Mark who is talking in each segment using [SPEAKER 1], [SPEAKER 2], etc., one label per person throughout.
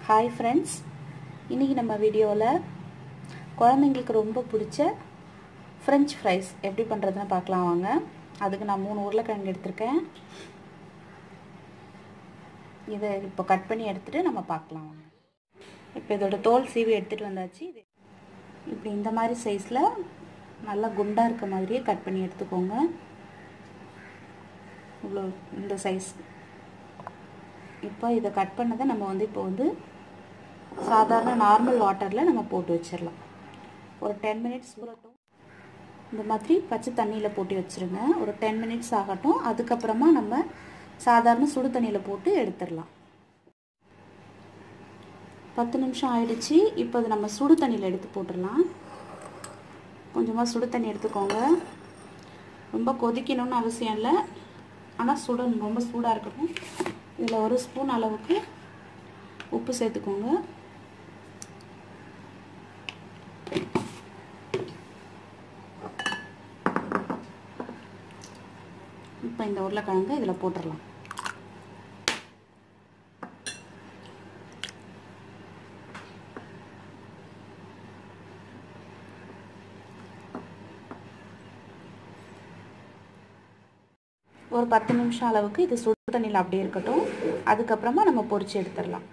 [SPEAKER 1] hi friends இன்றைக்கி நம்ம வீடியோவில் குழந்தைங்களுக்கு ரொம்ப பிடிச்ச ஃப்ரெஞ்ச் ஃப்ரைஸ் எப்படி பண்ணுறதுன்னு பார்க்கலாம் வாங்க அதுக்கு நான் மூணு உருளைக்கிழங்கு எடுத்திருக்கேன் இதை இப்போ கட் பண்ணி எடுத்துகிட்டு நம்ம பார்க்கலாம் வாங்க இப்போ இதோட தோல் சீவி எடுத்துகிட்டு வந்தாச்சு இது இப்படி இந்த மாதிரி சைஸில் நல்லா குண்டாக இருக்க மாதிரியே கட் பண்ணி எடுத்துக்கோங்க இவ்வளோ இந்த சைஸ் இப்போ இதை கட் பண்ணதை நம்ம வந்து இப்போ வந்து சாதாரண நார்மல் வாட்டரில் நம்ம போட்டு வச்சிடலாம் ஒரு டென் மினிட்ஸ் ஊறட்டும் இந்த மாதிரி பச்சை தண்ணியில் போட்டு வச்சுருங்க ஒரு டென் மினிட்ஸ் ஆகட்டும் அதுக்கப்புறமா நம்ம சாதாரண சுடு தண்ணியில் போட்டு எடுத்துடலாம் பத்து நிமிஷம் ஆயிடுச்சு இப்போ அது நம்ம சுடு தண்ணியில் எடுத்து போட்டுடலாம் கொஞ்சமாக சுடு தண்ணி எடுத்துக்கோங்க ரொம்ப கொதிக்கணும்னு அவசியம் இல்லை ஆனால் சுட ரொம்ப சூடாக இருக்கணும் இதில் ஒரு ஸ்பூன் அளவுக்கு உப்பு சேர்த்துக்கோங்க இப்போ இந்த உருளைக்கிழங்கு இதில் போட்டுடலாம் ஒரு பத்து நிமிஷம் அளவுக்கு இது சுடு தண்ணியில் அப்படியே இருக்கட்டும் அதுக்கப்புறமா நம்ம பொரிச்சு எடுத்துடலாம்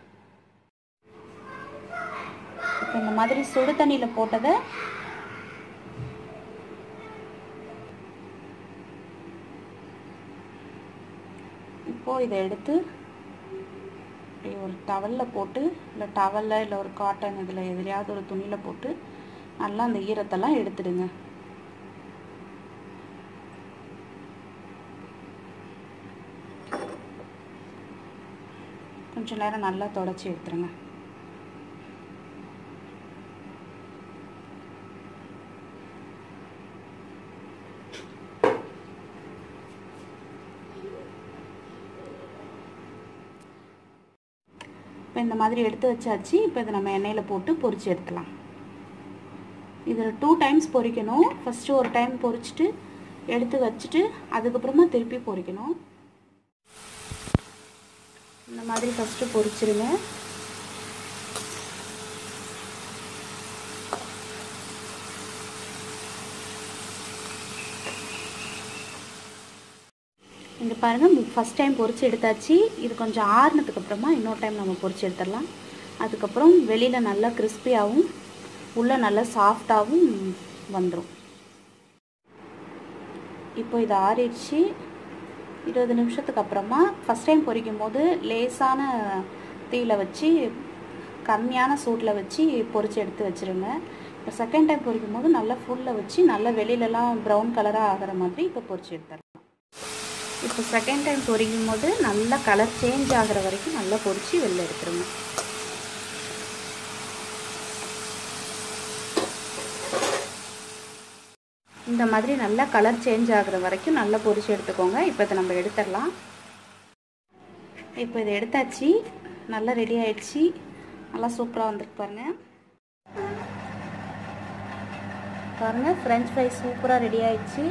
[SPEAKER 1] இப்போ இந்த மாதிரி சுடு தண்ணியில் போட்டதை இப்போது இதை எடுத்து இப்படி ஒரு டவலில் போட்டு இல்லை டவலில் இல்லை ஒரு காட்டன் இதில் எதிலையாவது ஒரு துணியில் போட்டு நல்லா அந்த ஈரத்தெல்லாம் எடுத்துடுங்க கொஞ்சம் நேரம் நல்லா தொடச்சி எடுத்துருங்க இப்போ இந்த மாதிரி எடுத்து வச்சாச்சு இப்போ இதை நம்ம எண்ணெயில் போட்டு பொரிச்சு எடுத்துலாம் இதில் டூ டைம்ஸ் பொரிக்கணும் ஃபஸ்ட்டு ஒரு டைம் பொரிச்சிட்டு எடுத்து வச்சுட்டு அதுக்கப்புறமா திருப்பி பொரிக்கணும் இந்த மாதிரி ஃபஸ்ட்டு பொரிச்சிருங்க இங்கே பாருங்கள் ஃபஸ்ட் டைம் பொரிச்சு எடுத்தாச்சு இது கொஞ்சம் ஆறுனதுக்கு அப்புறமா இன்னொரு டைம் நம்ம பொரிச்சு எடுத்துடலாம் அதுக்கப்புறம் வெளியில் நல்லா கிறிஸ்பியாகவும் உள்ளே நல்லா சாஃப்டாகவும் வந்துடும் இப்போ இது ஆறிடுச்சு இருபது நிமிஷத்துக்கு அப்புறமா ஃபஸ்ட் டைம் பொரிக்கும் போது லேசான தீயில் வச்சு கம்மியான சூட்டில் வச்சு பொரிச்சு எடுத்து வச்சுருங்க இப்போ செகண்ட் டைம் பொரிக்கும் போது நல்லா ஃபுல்லில் வச்சு நல்லா வெளியிலலாம் ப்ரௌன் கலராக ஆகிற மாதிரி இப்போ பொரிச்சு எடுத்துடலாம் இப்போ செகண்ட் டைம் பொரிக்கும் போது நல்லா கலர் சேஞ்ச் ஆகிற வரைக்கும் நல்லா பொரிச்சு வெளில எடுத்துருங்க இந்த மாதிரி நல்லா கலர் சேஞ்ச் ஆகிற வரைக்கும் நல்லா பொரிச்சு எடுத்துக்கோங்க இப்போ இதை நம்ம எடுத்துடலாம் இப்போ இதை எடுத்தாச்சு நல்லா ரெடி ஆயிடுச்சு நல்லா சூப்பராக வந்துருக்கு பாருங்க பாருங்கள் ஃப்ரெஞ்ச் ஃப்ரைஸ் சூப்பராக ரெடி ஆயிடுச்சு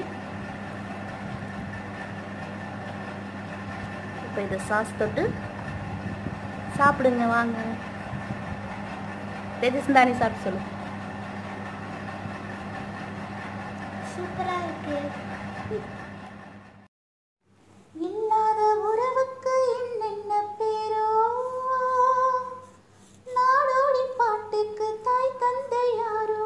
[SPEAKER 1] இப்போ இதை சாஸ் தொட்டு சாப்பிடுங்க வாங்க தேஜஸ்ந்தானி சாப்பிட்டு சொல்லு
[SPEAKER 2] சூப்பரா இருக்கு இல்லாத உறவுக்கு என்னென்ன பேரோ நாடோடி பாட்டுக்கு தாய் தந்தை யாரோ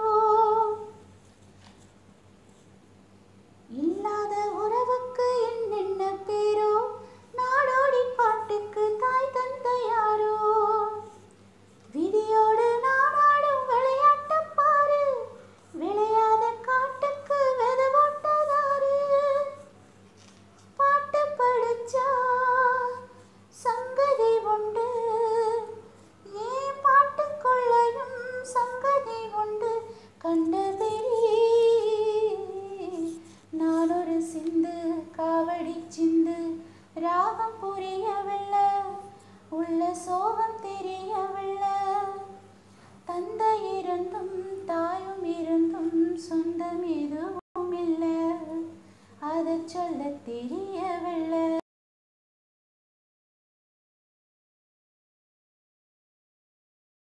[SPEAKER 2] இல்லாத உறவுக்கு என்னென்ன பேரோ நாடோடி பாட்டுக்கு தாய் தந்தை யாரோ விதியோடு நாடாடும் விளையாட்டு பாரு விளையாத காட்டுக்கு வெத போட்டதாரு பாட்டு படிச்சா சங்கதி உண்டு ஏன் பாட்டுக்குள்ளையும் சங்கதி உண்டு கண்டபிரி நான் ஒரு சிந்து காவடி சிந்து ராகம் புரியவில்லை உள்ள சோகம் தெரியவில்லை தந்தை இருந்தும் தாயும் இருந்தும் சொந்தம் எதுவும் இல்லை அதை சொல்ல தெரிய